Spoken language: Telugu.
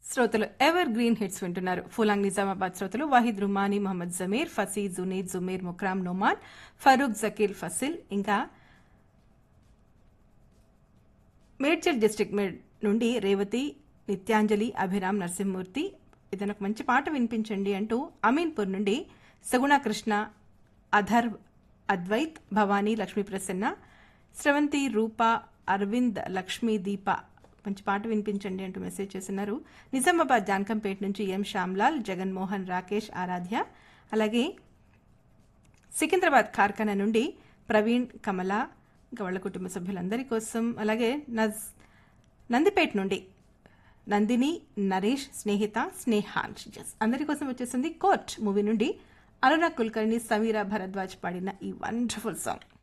శ్రోతలు ఎవర్ గ్రీన్ హిట్స్ వింటున్నారు ఫులాంగ్ నిజామాబాద్ శ్రోతలు వాహిద్ రుమానీ మొహమ్మద్ జమీర్ ఫసీ జునీద్ జుమీర్ ముక్రామ్ నోమాన్ ఫరూక్ జకీల్ ఫసిల్ ఇంకా మేడ్చల్ డిస్టిక్ నుండి రేవతి నిత్యాంజలి అభిరామ్ నరసింహమూర్తి ఏదైనా ఒక మంచి పాట వినిపించండి అంటూ అమీన్పూర్ నుండి సగుణ కృష్ణ అధర్ అద్వైత్ భవానీ లక్ష్మీ ప్రసన్న స్రవంతి రూప అరవింద్ లక్ష్మీ దీప మంచి పాట వినిపించండి అంటూ మెసేజ్ చేస్తున్నారు నిజామాబాద్ జాన్కంపేట నుంచి ఎం శ్యామ్లాల్ జగన్మోహన్ రాకేష్ ఆరాధ్య అలాగే సికింద్రాబాద్ కార్ఖానా నుండి ప్రవీణ్ కమల ఇంకా వాళ్ళ కుటుంబ సభ్యులందరి కోసం అలాగే నజ్ నందిపేట నుండి నందిని నరేష్ స్నేహిత స్నేహాన్ అందరి కోసం వచ్చేసింది కోర్ట్ మూవీ నుండి అనురాగ్ కుల్కర్ణి సమీరా భరద్వాజ్ పాడిన ఈ వండర్ఫుల్ సాంగ్